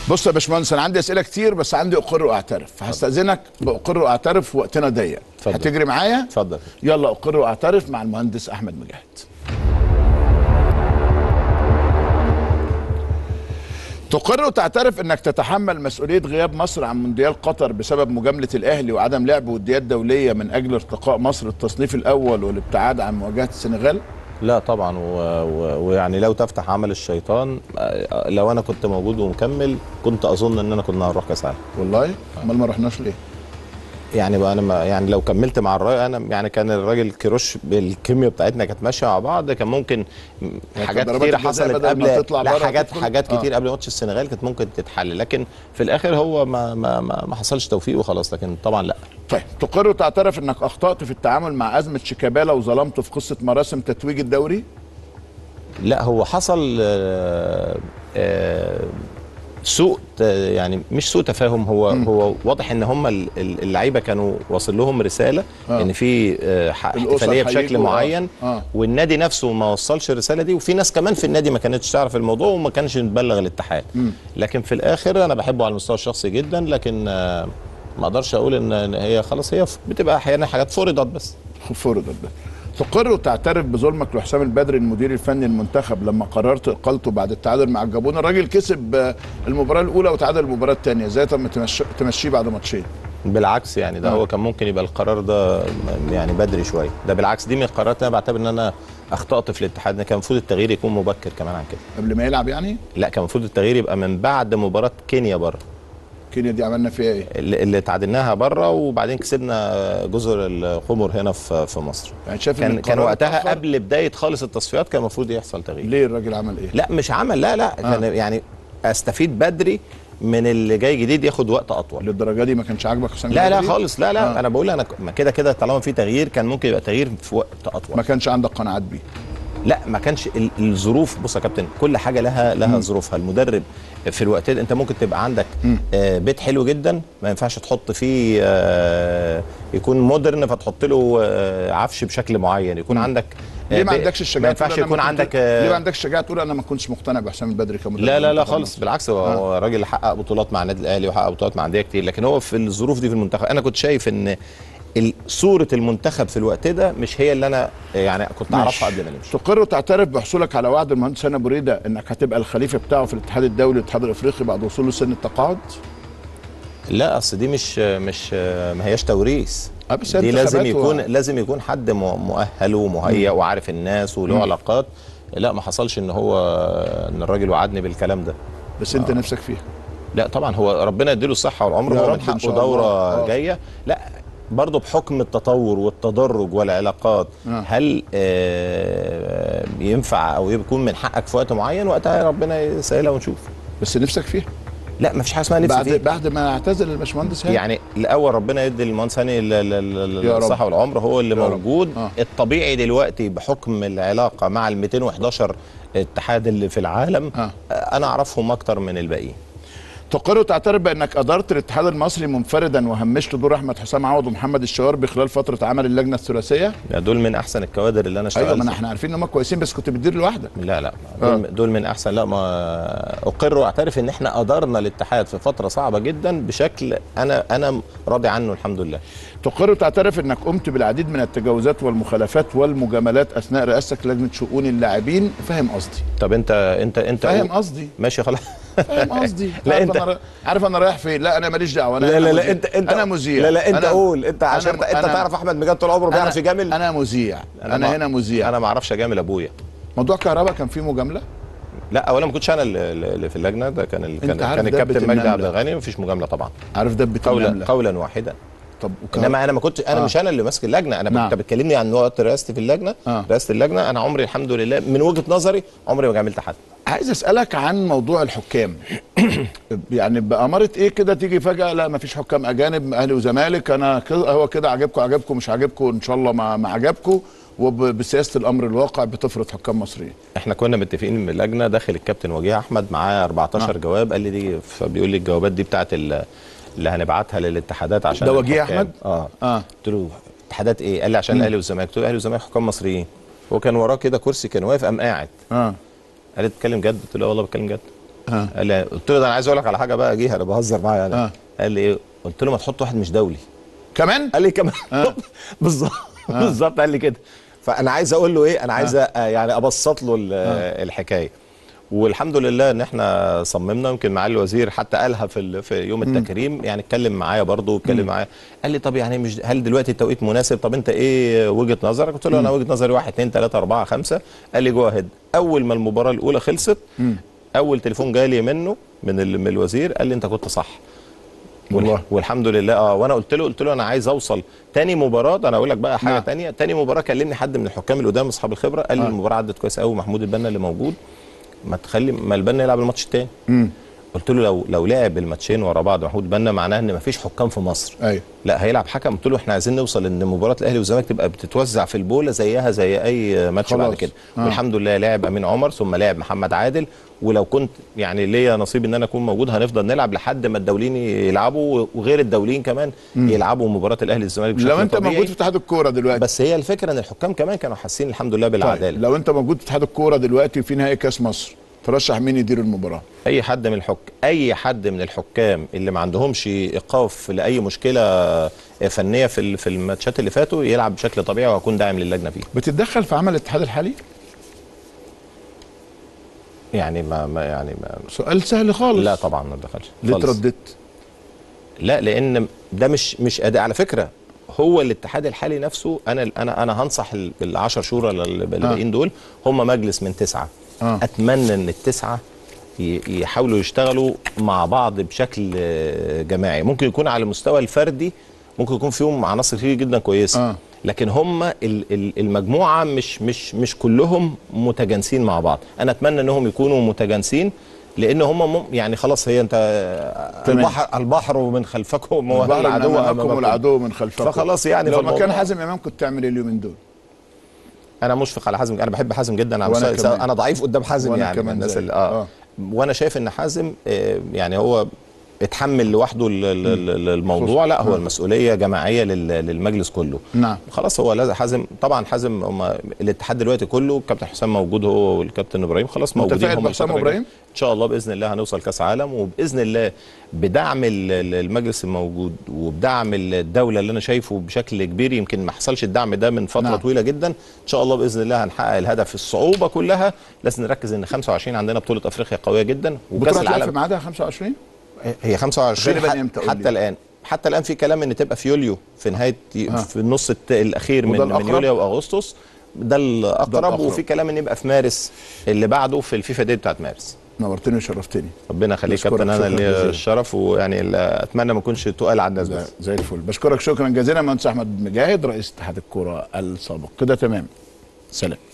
بص يا باشمهندس انا عندي اسئله كتير بس عندي اقر واعترف فهستاذنك باقر واعترف وقتنا ضيق اتفضل. هتجري معايا اتفضل يلا اقر واعترف مع المهندس احمد مجاهد تقر وتعترف انك تتحمل مسؤوليه غياب مصر عن مونديال قطر بسبب مجامله الاهلي وعدم لعب وديات دوليه من اجل ارتقاء مصر التصنيف الاول والابتعاد عن مواجهه السنغال لا طبعا و... و... ويعني لو تفتح عمل الشيطان آه، لو انا كنت موجود ومكمل كنت اظن ان انا كنا هنروح كاس العالم والله امال ما رحناش ليه يعني بقى انا ما يعني لو كملت مع الراي انا يعني كان الراجل كيروش بالكيمياء بتاعتنا كانت ماشيه مع بعض كان ممكن حاجات ضربات كتير الجزاء حصلت بدل ما قبل تطلع لا بره حاجات تدخل. حاجات آه. كتير قبل ماتش السنغال كانت ممكن تتحل لكن في الاخر هو ما ما ما, ما حصلش توفيق وخلاص لكن طبعا لا طيب تقر وتعترف انك اخطات في التعامل مع ازمه شيكابالا وظلمت في قصه مراسم تتويج الدوري لا هو حصل آه، آه، سوء ت- يعني مش سوء تفاهم هو م. هو واضح ان هم ال- ال- اللعيبه كانوا واصل لهم رساله آه. آه. ان في آه، ح- الأسر احتفاليه بشكل هيجوا، آه. معين آه. والنادي نفسه ما وصلش الرساله دي وفي ناس كمان في النادي ما كانتش تعرف الموضوع وما كانش مبلغ الاتحاد لكن في الاخر انا بحبه على المستوى الشخصي جدا لكن آه، ما اقدرش اقول ان إن هي خلاص هي ف- بتبقى احيانا حاجات فرضت بس فرضت ده تقر وتعترف بظلمك لحسام البدري المدير الفني المنتخب لما قررت اقالته بعد التعادل مع الجابون الراجل كسب آه، المباراه الاولى وتعادل المباراه الثانيه ازاي تم تمشي- تمشيه بعد ماتشين بالعكس يعني ده آه. هو كان ممكن يبقى القرار ده م- يعني بدري شويه ده بالعكس دي من القرارات اللي انا بعتبر ان انا اخطات في الاتحاد إن كان المفروض التغيير يكون مبكر كمان عن كده قبل ما يلعب يعني لا كان المفروض التغيير يبقى من بعد مباراه كينيا بره كينيا دي عملنا فيها ايه اللي اللي تعادلناها بره وبعدين كسبنا جزر القمر هنا في في مصر يعني شايف إن كان كان القرار وقتها اتأخر؟ قبل بدايه خالص التصفيات كان المفروض يحصل تغيير ليه الراجل عمل ايه لا مش عمل لا لا كان يعني استفيد بدري من اللي جاي جديد ياخد وقت اطول للدرجه دي ما كانش عاجبك حسام لا لا البدري؟ خالص لا لا آه. انا بقول انا ك- ما كده كده طالما في تغيير كان ممكن يبقى تغيير في وقت اطول ما كانش عندك قناعات بيه لا ما كانش ال- الظروف بص يا كابتن كل حاجه لها لها ظروفها المدرب في الوقت ده انت ممكن تبقى عندك آه بيت حلو جدا ما ينفعش تحط فيه آه يكون مودرن فتحط له آه عفش بشكل معين يكون عندك آه ليه ما ب- عندكش الشجاعه ما ينفعش تقول أنا يكون كنت- عندك ليه آه ما عندكش الشجاعه تقول انا ما كنتش مقتنع بحسام البدري كمدرب لا لا لا منتخب خالص مصر؟ بالعكس هو هو راجل حقق بطولات مع النادي الاهلي وحقق بطولات مع انديه كتير لكن هو في الظروف دي في المنتخب انا كنت شايف ان ال- صوره المنتخب في الوقت ده مش هي اللي انا يعني كنت اعرفها قبل ما نمشي تقر وتعترف بحصولك على وعد المهندس هاني ابو ريده انك هتبقى الخليفه بتاعه في الاتحاد الدولي والاتحاد الافريقي بعد وصوله سن التقاعد لا اصل دي مش مش ما هياش توريث آه، بس هي دي لازم انتخابات يكون و- لازم يكون حد م- مؤهل ومهيأ وعارف الناس وله علاقات لا ما حصلش ان هو ان الراجل وعدني بالكلام ده بس انت نفسك فيها لا طبعا هو ربنا يديله الصحه والعمر يا هو رب من إن حقه شاء الله. دوره آه. جايه لا برضه بحكم التطور والتدرج والعلاقات آه. هل آه ينفع او يكون من حقك في وقت معين وقتها ربنا يسهلها ونشوف بس نفسك فيها لا ما فيش حاجه اسمها نفسي بعد فيه بعد ما اعتزل الباشمهندس هاني يعني الاول ربنا يدي المهندس هاني ال- ال- ال- يا رب. الصحه والعمر هو اللي يا رب. موجود آه. الطبيعي دلوقتي بحكم العلاقه مع ال 211 اتحاد اللي في العالم آه. انا اعرفهم اكتر من الباقيين تقر وتعترف بانك ادرت الاتحاد المصري منفردا وهمشت دور احمد حسام عوض ومحمد الشواربي خلال فتره عمل اللجنه الثلاثيه يعني دول من احسن الكوادر اللي انا اشتغلت ايوه ما فيها. احنا عارفين ان هم كويسين بس كنت بتدير لوحدك لا لا دول, دول من احسن لا ما اقر واعترف ان احنا ادرنا الاتحاد في فتره صعبه جدا بشكل انا انا راضي عنه الحمد لله تقر وتعترف انك قمت بالعديد من التجاوزات والمخالفات والمجاملات اثناء رئاستك لجنه شؤون اللاعبين فاهم قصدي طب انت انت انت فاهم قصدي ماشي خلاص فاهم قصدي لا عارف انت انا را- عارف انا رايح فين لا انا ماليش دعوه انا لا أنا لا مذيع. لا انت انت انا مذيع لا لا انت أنا- قول انت عشان أنا- انت أنا- تعرف احمد مجاد طول عمره بيعرف أنا- يجامل انا مذيع انا, ما- هنا مذيع انا ما اعرفش اجامل ابويا موضوع كهرباء كان فيه مجامله لا اولا ما كنتش انا اللي اللي في اللجنه ده كان ال... كان, انت عارف كان الكابتن دبة مجدي عبد النملة. الغني مفيش مجامله طبعا عارف دبه قولا النمله قولا واحدا طب وكهرباء انما انا ما كنت انا آه. آه. مش انا اللي ماسك اللجنه انا نعم. كنت بتكلمني عن وقت رئاستي في اللجنه آه. آه. رئاسه اللجنه انا عمري الحمد لله من وجهه نظري عمري ما جاملت حد عايز اسالك عن موضوع الحكام يعني باماره ايه كده تيجي فجاه لا ما فيش حكام اجانب اهلي وزمالك انا كده هو كده عجبكم عجبكم مش عجبكم ان شاء الله ما, ما عجبكم وبسياسه الامر الواقع بتفرض حكام مصريين احنا كنا متفقين من اللجنه داخل الكابتن وجيه احمد معاه 14 آه. جواب قال لي دي فبيقول لي الجوابات دي بتاعت ال- اللي هنبعتها للاتحادات عشان ده وجيه الحكام. أحمد؟ اه اه قلت له اتحادات ايه؟ قال لي عشان الاهلي والزمالك قلت له الاهلي والزمالك حكام مصريين هو كان وراه كده كرسي كان واقف قام قاعد اه قال لي بتتكلم جد؟ قلت له اه والله بتكلم جد آه. قال لي قلت له ده انا عايز اقول لك على حاجه بقى جه انا بهزر معاه يعني آه. قال لي ايه قلت له ما تحط واحد مش دولي كمان قال لي كمان آه. بالظبط بالظبط قال لي كده فانا عايز اقول له ايه انا عايز آه. آه. يعني ابسط له ال- الحكايه والحمد لله ان احنا صممنا يمكن معالي الوزير حتى قالها في ال- في يوم التكريم يعني اتكلم معايا برضه اتكلم معايا قال لي طب يعني مش هل دلوقتي التوقيت مناسب طب انت ايه وجهه نظرك قلت له انا وجهه نظري 1 2 3 4 5 قال لي جو اهيد اول ما المباراه الاولى خلصت اول تليفون جالي منه من ال- من الوزير قال لي انت كنت صح والله. والح- والحمد لله اه وانا قلت له قلت له انا عايز اوصل تاني مباراه انا اقول لك بقى حاجه نعم. تانية تاني مباراه كلمني حد من الحكام القدام اصحاب الخبره قال لي آه. المباراه عدت كويس قوي محمود البنا اللي موجود ما تخلي ما البنا يلعب الماتش التاني امم قلت له لو لو لعب الماتشين ورا بعض محمود بنا معناه ان مفيش حكام في مصر ايوه لا هيلعب حكم قلت له احنا عايزين نوصل ان مباراه الاهلي والزمالك تبقى بتتوزع في البوله زيها زي اي ماتش بعد خلاص. كده آه. والحمد لله لعب امين عمر ثم لعب محمد عادل ولو كنت يعني ليا نصيب ان انا اكون موجود هنفضل نلعب لحد ما الدوليين يلعبوا وغير الدوليين كمان يلعبوا مباراه الاهلي والزمالك بشكل لو انت طبيعي. موجود في اتحاد الكوره دلوقتي بس هي الفكره ان الحكام كمان كانوا حاسين الحمد لله طيب بالعداله لو انت موجود في اتحاد الكوره دلوقتي في نهائي كاس مصر ترشح مين يدير المباراه اي حد من الحك اي حد من الحكام اللي ما عندهمش ايقاف لاي مشكله فنيه في ال- في الماتشات اللي فاتوا يلعب بشكل طبيعي وهكون داعم للجنه فيه بتتدخل في عمل الاتحاد الحالي يعني ما, ما يعني ما سؤال سهل خالص لا طبعا ما دخلش ليه خالص. ترددت لا لان ده مش مش اداء على فكره هو الاتحاد الحالي نفسه انا انا انا هنصح ال- العشر شهور اللي اللي باقيين دول هم مجلس من تسعه آه. اتمنى ان التسعه ي- يحاولوا يشتغلوا مع بعض بشكل آه، جماعي ممكن يكون على المستوى الفردي ممكن يكون فيهم عناصر كتير جدا كويسه آه. لكن هم ال- ال- المجموعه مش مش مش كلهم متجانسين مع بعض انا اتمنى انهم يكونوا متجانسين لان هم مم يعني خلاص هي انت تمام. البحر البحر من خلفكم وهو البحر العدو من امامكم امامكم والعدو من خلفكم فخلاص يعني لو ما فالموضوع- كان حازم امام كنت تعمل ايه اليومين دول انا مشفق على حازم انا بحب حازم جدا على وأنا مستوى كمان. انا ضعيف قدام حازم وأنا يعني من كمان الناس زيك. اللي آه. آه. وانا شايف ان حازم آه، يعني هو اتحمل لوحده ال- ال- ال- الموضوع لا هو آه. المسؤوليه جماعيه لل- للمجلس كله نعم. خلاص هو لازم حازم طبعا حازم هم الاتحاد دلوقتي كله الكابتن حسام موجود هو والكابتن ابراهيم خلاص موجودين متفائل هم بحسام الفترة وإبراهيم؟ الجاية. ان شاء الله باذن الله هنوصل كاس عالم وباذن الله بدعم ال- ال- المجلس الموجود وبدعم الدوله اللي انا شايفه بشكل كبير يمكن ما حصلش الدعم ده من فتره نعم. نعم. طويله جدا ان شاء الله باذن الله هنحقق الهدف الصعوبه كلها لازم نركز ان 25 عندنا بطوله افريقيا قويه جدا وكاس بطوله العالم في العالم ميعادها 25 هي 25 غالباً ح- إمتى؟ قول لي. حتى الان حتى الان في كلام ان تبقى في يوليو في نهايه في النص الت- الاخير من وده من الأقرب؟ يوليو واغسطس ده الاقرب الأقرب. وفي كلام ان يبقى في مارس اللي بعده في الفيفا دي بتاعت مارس نورتني وشرفتني ربنا يخليك بشكرك كابتن انا شكراً ليا جزيلاً. الشرف ويعني لا- اتمنى ما اكونش تقال على الناس زي, بس زي الفل بشكرك شكرا جزيلا مهندس احمد مجاهد رئيس اتحاد الكوره السابق كده تمام سلام